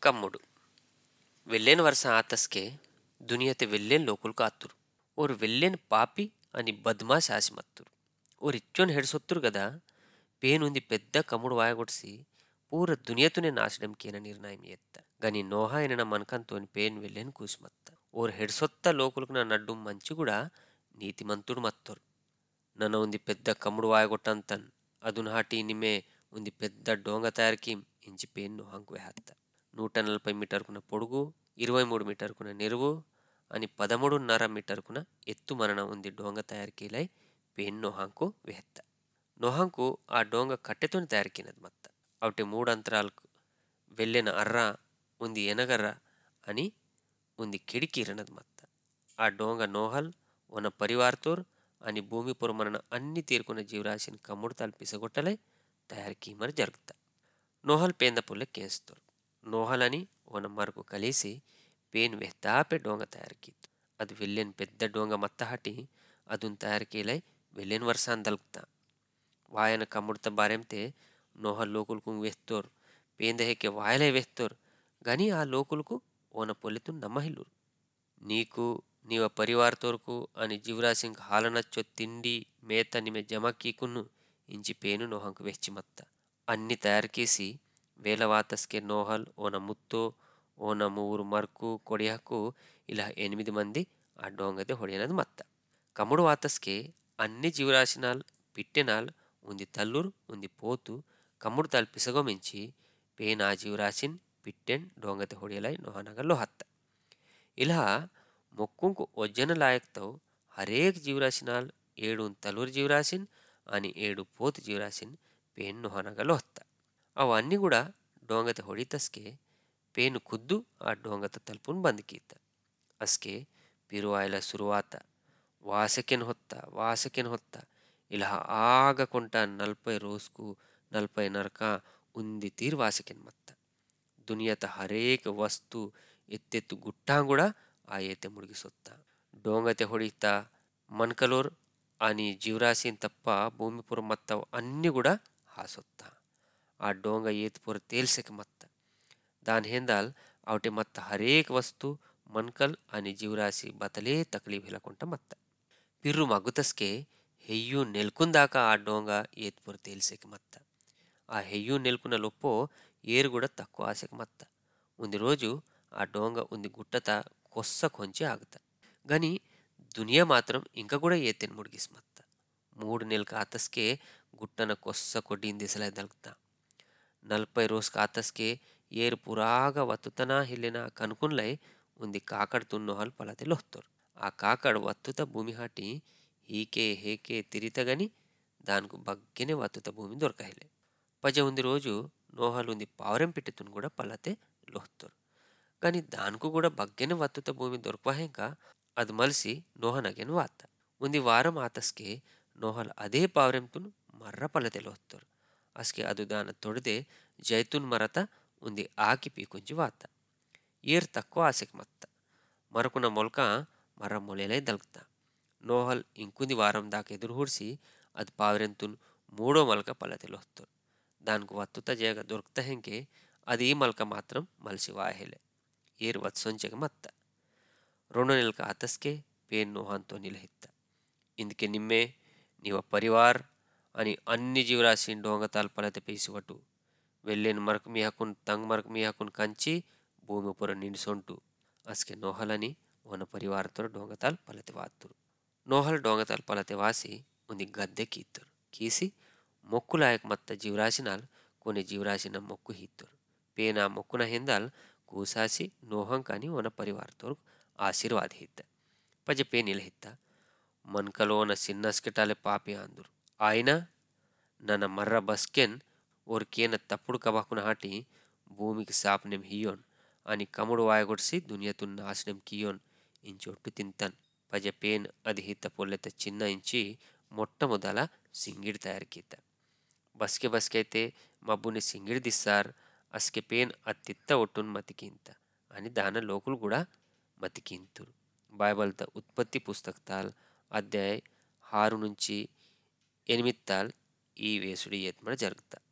ಕಮ್ಮುಡು వెళ్ళేని వరుస ఆతస్కే దునియతే వెళ్ళేని లోకులకు ఆత్తురు ఓరు వెళ్ళేని పాపి అని బద్మాష్ ఆశమత్తురు ఓరు ఇచ్చోని హెడ్సొత్తురు గదా పేనుంది పెద్ద కమ్ముడు వాయగొడిసి పూర దునియతునే నాశనంకేన నిర్ణయం ఎత్త గని నోహా ఎనన మనకంతోని పేను వెళ్ళేని కూసిమత్త ఓరు హెడ్సొత్త లోకులకు నా నడ్డు మంచి కూడా నీతిమంతుడు మత్తోరు నన్న ఉంది పెద్ద కమ్ముడు వాయగొట్టంతన్ అదునాటి నిమే ఉంది పెద్ద డోంగ తయారీకి ఇంచి పేను నోహంకు వేహత్త నూట నలభై మీటర్కున పొడుగు ఇరవై మూడు మీటర్కున నిరువు అని పదమూడున్నర మీటర్కున ఎత్తు మరణ ఉంది డోంగ తయారీకిలై పేన్ నొహాంకు వెహెత్త నొహాంకు ఆ డోంగ కట్టెతోని తయారీకినది మత్త అవుటి మూడు అంతరాలకు వెళ్ళిన అర్ర ఉంది ఎనగర్ర అని ఉంది కిడికిరనది మత్త ఆ డోంగ నోహల్ వన పరివార్తోర్ అని భూమి పొరమరణ అన్ని తీరుకున్న జీవరాశిని కమ్ముడు తల్పిసగొట్టలై తయారీకి మరి జరుగుతా నోహల్ పేంద పుల్లె కేస్తారు నోహలని వన మరకు కలిసి పేన్ వెహ్తాపే డోంగ తయారీకిತ್ತು ಅದು వెళ్ళిన పెద్ద డోంగ మత్తహటి అదున్ తయారీకిలై వెళ్ళిన వర్షాన్ని దలుకుతా వాయన కమ్ముడుత బారెంతే నోహల్ లోకులకు వేస్తోర్ పేంద హెక్కే వాయలే వేస్తోర్ గాని ఆ లోకులకు ఓన పొలితు నమ్మహిల్లురు నీకు నీవ పరివారతోర్కు అని జీవరాశింగ్ హాలనచ్చో తిండి మేత నిమె జమకీకును ఇంచి పేను నోహంకు వెచ్చిమత్త అన్ని తయారుకేసి వేలవాతస్కే నోహల్ ఓన ముత్తో ఓన ಮೂರು ಮರ್ಕು ಕೊಡಿಯಕು ಇಲ್ಲ ఎనిమిది మంది ఆ డోంగదే ಹೊಡೆಯನದು మత్త కమ్ముడు వాతస్కే అన్ని జీవరాశినాల్ పిట్టెనాల్ ఉంది తల్లురు ఉంది పోతు కమ్ముడు తల్ పిసగొమించి పేన్ ఆ జీవరాశిన్ పిట్టెన్ డోంగతే ಹೊಡೆಯಲೈ నొహనగల్లో హత్త ఇలా మొక్కుంకు ఒజ్జన లాయక్తవు హరేక్ జీవరాశినాల్ ఏడు తలూరు జీవరాశిన్ అని ఏడు పోతు జీవరాశిన్ పేన్ నొహనగల్లో హత్త అవన్నీ కూడా ಡೋಂಗತೆ ಹೊಡಿತಸ್ಕೆ ಪೇನು ಖುದ್ದು ಆ ಡೋಂಗತ ತಲುಪುನ್ ಬಂದ್ಕೀತ ಅಸ್ಕೆ ಪಿರುವಾಯ್ಲ ಸುರುವಾತ వాసకెన్ ಹೊತ್ತ వాసకెన్ ಹೊತ್ತ ఇలా ఆగకుంట నలభై రోజుకు నలభై నరక ఉంది తీరు వాసకెన్ మత్త దునియత హరేక వస్తు ఎత్తెత్తు గుట్టా కూడా ఆ ఏతే ముడిగిసొత్త డోంగತೆ ಹೊಡಿತಾ మన్కలోర్ అని జీవరాశిని తప్ప భూమిపుర మత్త అన్నీ కూడా హాసొత్త ಆ ಡೋಂಗ ಏತ್ ಪೂರ ತೇಲ್ಸೆಕ್ ಮತ್ತ దాని హేందాల్ అవటి మత్త హరేక్ వస్తు మన్కల్ అని జీవరాశి బతలే తక్లీఫ్ ಹಿಲಕೊಂಟ మత్త పిర్రు మగ్గుతస్కే హెయ్యు నెల్కుందాక ఆ డోంగ ఏత్పుర తేల్సేకి మత్త ఆ హెయ్యు నెల్కున్న లొప్పో ఏరు కూడా తక్కువ ఆశకి మత్త ఉంది రోజు ఆ డోంగ ఉంది గుట్టత కొస్స కొంచి ఆగుత గాని దునియా మాత్రం ఇంకా కూడా ఏతెన్ ముడిగిస్ మత్త మూడు నెలల ఆతస్కే గుట్టన కొస్ಸ కొడ్డిన దిశలై దలుకుతా నలభై రోజు కాతస్కే ఏరు పురాగా వత్తుతన ಹಿಲ್ಲಿನ ಕನ್ಕುನ್ಲೈ ఉంది కాకడ తున్నోహల్ పలతి లొహ్తోర్ ఆ కాకడ వత్తుత భూమి ಹಾಟಿ హీకే హేకే తిరితగని దానికి బగ్గెనే వత్తుత భూమి దొరకహిలే పజ ఉంది రోజు నోహల్ ఉంది పావురం పిట్టుతుని కూడా పలతే లొహ్తోర్ కానీ దానికి కూడా బగ్గెనే వత్తుత భూమి దొరకవహేంక అది మలిసి నోహనగెన్ వాత్త ఉంది వారం ఆతస్కే నోహల్ అదే పావురంతును మర్ర పలతే లొహ్తోర్ ಅಸ್ಕೆ ಅದು ದಾನ ತೊಡೆದೆ ಜೈತೂನ್ ಮರತ ఉంది ఆకి పీకుంచి వాత ఏర్ తక్కువ ఆశకి మత్త మరకున్న మొలక మర మొలెలై దలుకుతా నోహల్ ఇంకుంది వారం దాకా ఎదురు హూడ్సి అది పావిరెంతున్ మూడో మలక పలతిలొస్తారు దానికి వత్తుత జేగ దొరుకుత హెంకే అది ఈ మలక మాత్రం మలిసి వాహెలే ఏరు వత్సొంచెగ మత్త రెండు నెలక ఆతస్కే పేన్ నోహాంతో నిలహిత్త ఇందుకే నిమ్మే నీవ పరివార్ అని అన్ని జీవరాశిని డోంగతాలు పలత పేసివటు వెళ్ళిన మరకు మీ హక్కును తంగ్ మరకు మీ హక్కును కంచి భూమి పొర నిండిసొంటు అస్కే నోహలని వన పరివారతో డోంగతాలు పలతి వాతురు నోహల్ డోంగతాలు పలతి వాసి ఉంది గద్దె కీత్తరు కీసి మొక్కులాయక మత్త జీవరాశినాల్ కొన్ని జీవరాశిన మొక్కు హీత్తరు పేన మొక్కున ಹಿಂದಾಲ್ ಕೂಸಾಸಿ ನೋಹಂಕಾನಿ ಒನ ಪರಿವಾರದವ್ರು ಆಶೀರ್ವಾದ ಹಿತ್ತ ಪಜ ಪೇನಿಲ ಹಿತ್ತ ಮನ್ಕಲೋನ ಸಿನ್ನಸ್ಕೆಟಾಲೆ ಪಾಪಿ ಅಂದರು ఆయన ನನ್ನ మర్ర బస్కెన్ ఓర్కేన తప్పుడు కబాకున హాటి భూమికి సాపనెం హియోన్ అని కముడు వాయగొడిసి దునియతున్ నాశనం కియోన్ ఇంచొట్టు తింతన్ పజ పేన్ అది హిత్త పొల్లెత చిన్న ఇంచి మొట్టమొదల సింగిడి తయారుకీత బస్కె బస్కె అయితే మబ్బుని సింగిడి దిస్సార్ అస్కె పేన్ అత్తిత్త ఒట్టున్ మతికింత అని దాన లోకులు కూడా మతికింతురు బైబల్త ఉత్పత్తి పుస్తకతాల్ అధ్యాయ ఆరు నుంచి ఎనిమిది తాల్ ఈ వేసుడి యత్మడ జరుగుతా